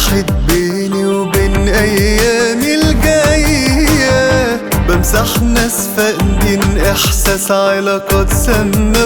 فتحت بيني وبين ايامي الجاية بمسح ناس فاقدين احساس علاقات سامة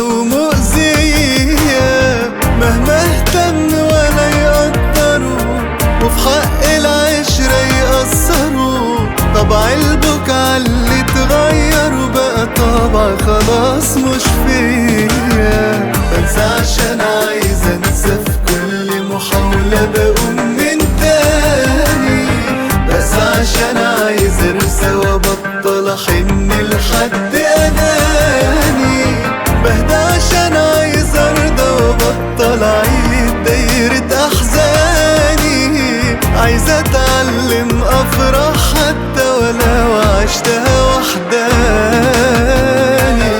ومؤذية مهما اهتم ولا يقدروا وفي حق العشرة يقصروا طبع البكا اللي اتغير بقى طبع خلاص مش فيا بنسى عشان عايز انسى في كل محاولة بقوم من تاني بس عشان عايز ارسى وابطل احن لحد اناني بهدى عشان عايز ارضى وابطل اعيد دايرة احزاني عايز اتعلم افرح حتى ولو عشتها وحداني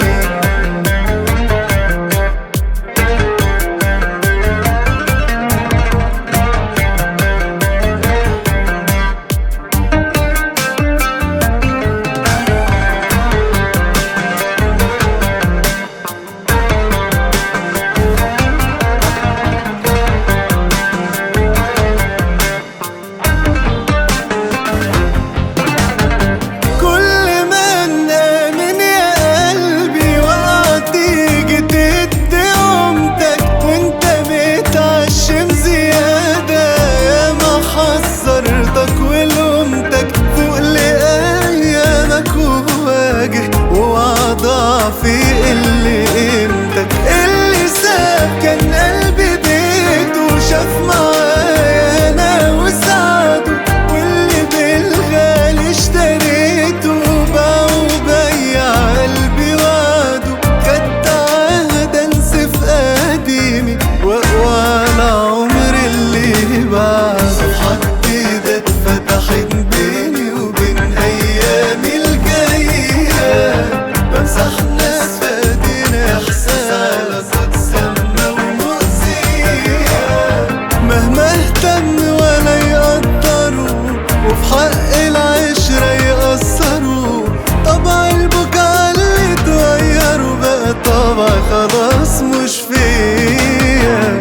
كل ما نامن يا قلبي وقعت تيجي تدي قومتك وانت متعشم زيادة يا ما حذرتك ولومتك فوق لأيامك وواجه وضعفي اللي قيمتك اللي ساب كان قلبي بيته وشاف معايا انا وسعده واللي بالغالي اشتريته باع وبيع قلبي وعده خدت عهد انسف قديمي واقوى على عمر اللي بعده صفحة جديدة اتفتحت بيني وبين ايامي الجاية بمسح ناس فاقدين احساس علاقات سامة ومؤذية مهما اهتم ولا يقدروا وفي حق العشرة يقصروا طبع البكا اللي اتغيروا بقى طبع خلاص مش فيا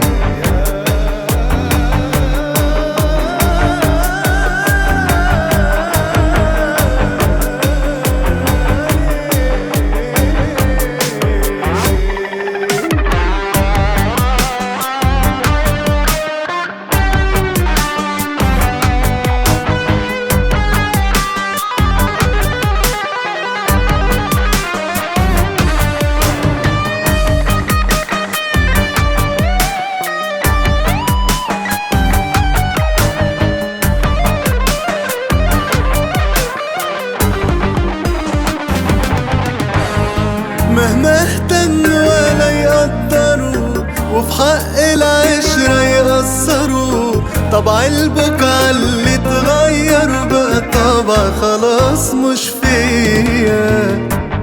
مهما اهتم ولا يقدروا وفي حق العشرة يقصروا طبع البكا اللي اتغير بقى طبع خلاص مش فيا